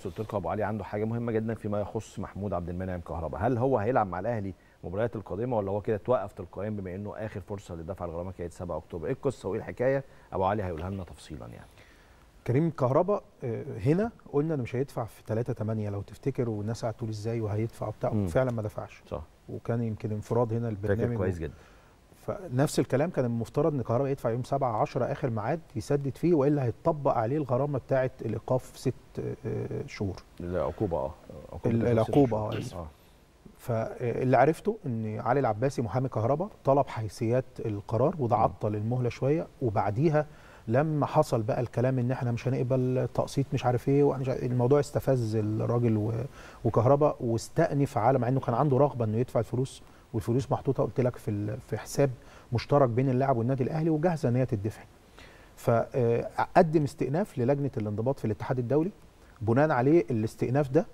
قلت لكم ابو علي عنده حاجه مهمه جدا فيما يخص محمود عبد المنعم كهربا هل هو هيلعب مع الاهلي المباريات القادمه ولا هو كده توقف تلقائيا بما انه اخر فرصه لدفع الغرامه كانت 7 اكتوبر ايه القصه وايه الحكايه ابو علي هيقولها لنا تفصيلا يعني كريم كهربا آه، هنا قلنا انه مش هيدفع في 3 8 لو تفتكر والناس قاعده تقول ازاي وهيدفع وبتاع مم. فعلا ما دفعش صح وكان يمكن انفراد هنا البرنامج فاكر كويس جدا فنفس الكلام كان المفترض ان كهربا يدفع يوم 7 10 اخر ميعاد يسدد فيه والا هيطبق عليه الغرامه بتاعه الايقاف ست آه، شهور العقوبه اه عقوبة ال- تخص العقوبة، الشهور. آه، آسف. اه فاللي عرفته ان علي العباسي محامي كهربا طلب حيثيات القرار وده عطل المهله شويه وبعديها لما حصل بقى الكلام ان احنا مش هنقبل تقسيط مش عارف ايه ومش عارف- الموضوع استفز الراجل و- وكهربا واستأنف على مع انه كان عنده رغبه انه يدفع الفلوس والفلوس محطوطه قلت لك في ال- في حساب مشترك بين اللاعب والنادي الاهلي وجاهزه ان هي تدفع فقدم استئناف للجنه الانضباط في الاتحاد الدولي بناء عليه الاستئناف ده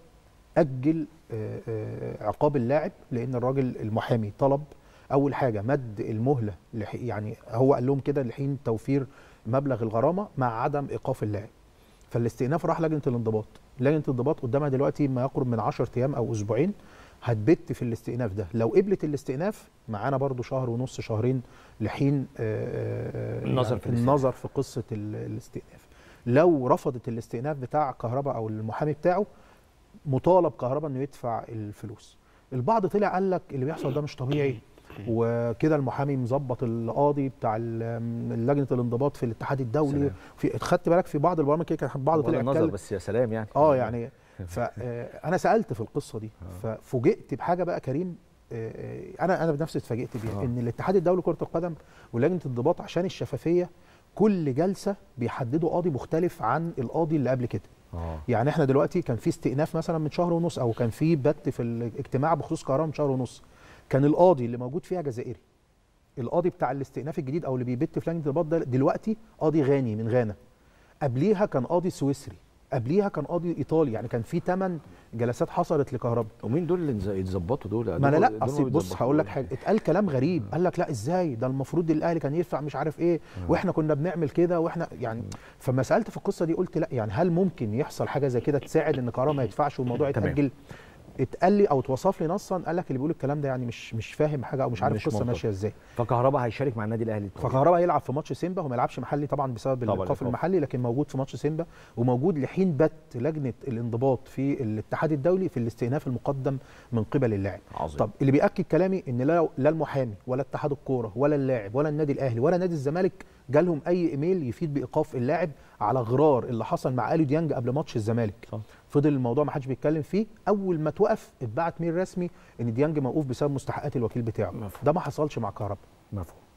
اجل آه، آه، عقاب اللاعب لان الراجل المحامي طلب اول حاجه مد المهله لح- يعني هو قال لهم كده لحين توفير مبلغ الغرامه مع عدم ايقاف اللاعب فالاستئناف راح لجنه الانضباط لجنه الانضباط قدامها دلوقتي ما يقرب من 10 ايام او اسبوعين هتبت في الاستئناف ده لو قبلت الاستئناف معانا برضو شهر ونص شهرين لحين آه، آه، النظر في الاستئناف. النظر في قصه ال- الاستئناف لو رفضت الاستئناف بتاع كهرباء او المحامي بتاعه مطالب كهرباء انه يدفع الفلوس البعض طلع قال لك اللي بيحصل ده مش طبيعي وكده المحامي مظبط القاضي بتاع ال- لجنه الانضباط في الاتحاد الدولي سلام. في خدت بالك في بعض البرامج كده كان بعض بغض طلع النظر يتكلم بس يا سلام يعني اه يعني فانا سالت في القصه دي ففوجئت بحاجه بقى كريم آه، آه، انا انا بنفسي اتفاجئت بيها آه. ان الاتحاد الدولي لكره القدم ولجنه الانضباط عشان الشفافيه كل جلسه بيحددوا قاضي مختلف عن القاضي اللي قبل كده اه يعني احنا دلوقتي كان في استئناف مثلا من شهر ونص او كان في بت في الاجتماع بخصوص كهرباء من شهر ونص كان القاضي اللي موجود فيها جزائري القاضي بتاع الاستئناف الجديد او اللي بيبت في لجنه الانضباط ده دلوقتي قاضي غاني من غانا قبليها كان قاضي سويسري قبليها كان قاضي ايطالي يعني كان في ثمان جلسات حصلت لكهرباء ومين دول اللي نز- يتظبطوا دول ما انا دول- لا دول اصل بص بيتظبطوا هقول لك دول. حاجه اتقال كلام غريب قال لك لا ازاي ده المفروض الاهلي كان يدفع مش عارف ايه واحنا كنا بنعمل كده واحنا يعني فما سالت في القصه دي قلت لا يعني هل ممكن يحصل حاجه زي كده تساعد ان كهرباء ما يدفعش والموضوع تمام. يتاجل اتقال لي او اتوصف لي نصا قال لك اللي بيقول الكلام ده يعني مش مش فاهم حاجه او مش عارف مش القصه منطقي. ماشيه ازاي فكهربا هيشارك مع النادي الاهلي الطبيعي. فكهرباء هيلعب في ماتش سيمبا هو ما يلعبش محلي طبعا بسبب طبعاً الايقاف الإيقاف. المحلي لكن موجود في ماتش سيمبا وموجود لحين بت لجنه الانضباط في الاتحاد الدولي في الاستئناف المقدم من قبل اللاعب عظيم طب اللي بياكد كلامي ان لا لا المحامي ولا اتحاد الكوره ولا اللاعب ولا النادي الاهلي ولا نادي الزمالك جالهم اي ايميل يفيد بايقاف اللاعب على غرار اللي حصل مع اليو ديانج قبل ماتش الزمالك صح. فضل الموضوع ما حدش بيتكلم فيه اول ما توقف اتبعت ميل رسمي ان ديانج موقوف بسبب مستحقات الوكيل بتاعه مفهوم. ده ما حصلش مع كهربا مفهوم